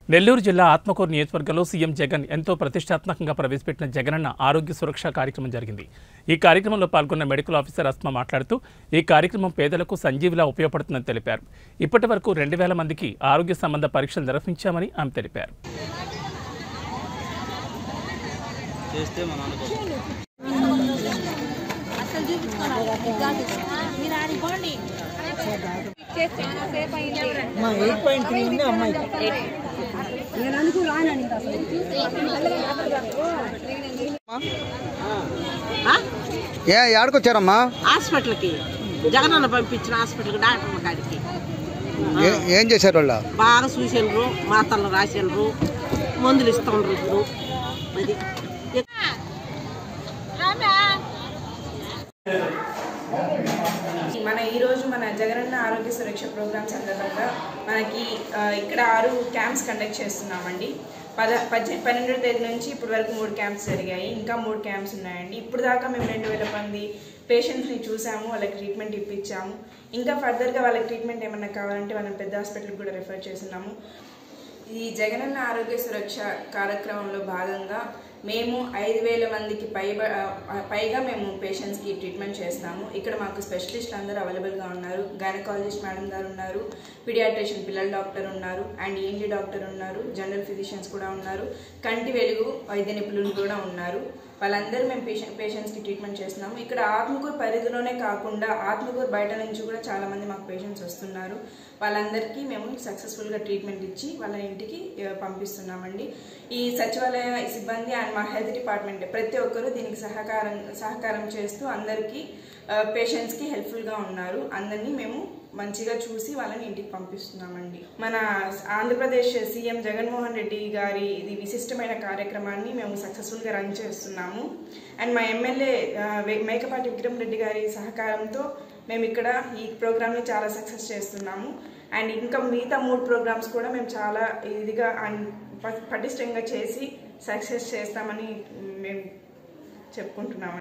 నెల్లూరు జిల్లా ఆత్మకూరు నియోజకవర్గంలో సీఎం జగన్ ఎంతో ప్రతిష్టాత్మకంగా ప్రవేశపెట్టిన జగనన్న ఆరోగ్య సురక్ష కార్యక్రమం జరిగింది ఈ కార్యక్రమంలో పాల్గొన్న మెడికల్ ఆఫీసర్ అస్మా మాట్లాడుతూ ఈ కార్యక్రమం పేదలకు సంజీవిలా ఉపయోగపడుతుందని తెలిపారు ఇప్పటి వరకు రెండు వేల మందికి ఆరోగ్య సంబంధ పరీక్షలు నిర్వహించామని ఆమె తెలిపారు చేస్తే మన అనుకో అసలు చూపించుకోవాలి మీరు ఆడిపోండి చేస్తే సేఫ్ అయింది మా ఎయిట్ పాయింట్ త్రీ ఉంది అమ్మాయికి నేను అనుకో రానండి అసలు ఏ ఏడకొచ్చారమ్మా హాస్పిటల్కి జగనన్న పంపించిన హాస్పిటల్కి డాక్టర్ కాడికి ఏ- ఏం చేశారు వాళ్ళ బాగా చూసిండ్రు మాతలు రాసిండ్రు మందులు ఇస్తుండ్రు ఇప్పుడు అది మన ఈరోజు మన జగనన్న ఆరోగ్య సురక్ష ప్రోగ్రామ్ సందర్భంగా మనకి ఆ, ఇక్కడ ఆరు క్యాంప్స్ కండక్ట్ చేస్తున్నామండి పద పద్దె పన్నెండో తేదీ నుంచి ఇప్పటి వరకు మూడు క్యాంప్స్ జరిగాయి ఇంకా మూడు క్యాంప్స్ ఉన్నాయండి ఇప్పుడు దాకా మేము రెండు వేల మంది పేషెంట్స్ని చూసాము వాళ్ళకి ట్రీట్మెంట్ ఇప్పించాము ఇంకా ఫర్దర్గా వాళ్ళకి ట్రీట్మెంట్ ఏమన్నా కావాలంటే వాళ్ళని పెద్ద హాస్పిటల్కి కూడా రెఫర్ చేస్తున్నాము ఈ జగనన్న ఆరోగ్య సురక్ష కార్యక్రమంలో భాగంగా మేము ఐదు వేల మందికి పై పైగా మేము పేషెంట్స్కి ట్రీట్మెంట్ చేస్తాము ఇక్కడ మాకు స్పెషలిస్ట్ అందరూ అవైలబుల్గా ఉన్నారు గైనకాలజిస్ట్ మేడం గారు ఉన్నారు పిడియాట్రిషియన్ పిల్లల డాక్టర్ ఉన్నారు అండ్ ఈఎన్టీ డాక్టర్ ఉన్నారు జనరల్ ఫిజిషియన్స్ కూడా ఉన్నారు కంటి వెలుగు వైద్య నిపుణులు కూడా ఉన్నారు వాళ్ళందరూ మేము పేషెంట్ పేషెంట్స్కి ట్రీట్మెంట్ చేస్తున్నాము ఇక్కడ ఆత్మకూరు పరిధిలోనే కాకుండా ఆత్మకూరు బయట నుంచి కూడా చాలా మంది మాకు పేషెంట్స్ వస్తున్నారు వాళ్ళందరికీ మేము సక్సెస్ఫుల్గా ట్రీట్మెంట్ ఇచ్చి వాళ్ళ ఇంటికి ఆ, పంపిస్తున్నామండి ఈ సచివాలయ సిబ్బంది అండ్ మా హెల్త్ డిపార్ట్మెంట్ ప్రతి ఒక్కరూ దీనికి సహకారం సహకారం చేస్తూ అందరికీ పేషెంట్స్కి హెల్ప్ఫుల్గా ఉన్నారు అందరినీ మేము మంచిగా చూసి వాళ్ళని ఇంటికి పంపిస్తున్నామండి మన ఆంధ్రప్రదేశ్ సీఎం జగన్మోహన్ రెడ్డి గారి ఇది విశిష్టమైన కార్యక్రమాన్ని మేము సక్సెస్ఫుల్గా రన్ చేస్తున్నాము అండ్ మా ఎమ్మెల్యే ఆ, వే- మేకపాటి విక్రమ్ రెడ్డి గారి సహకారంతో మేము ఇక్కడ ఈ ప్రోగ్రామ్ని చాలా సక్సెస్ చేస్తున్నాము అండ్ ఇంకా మిగతా మూడు ప్రోగ్రామ్స్ కూడా మేము చాలా ఇదిగా అండ్ ప- పటిష్టంగా చేసి సక్సెస్ చేస్తామని మేము చెప్పుకుంటున్నాము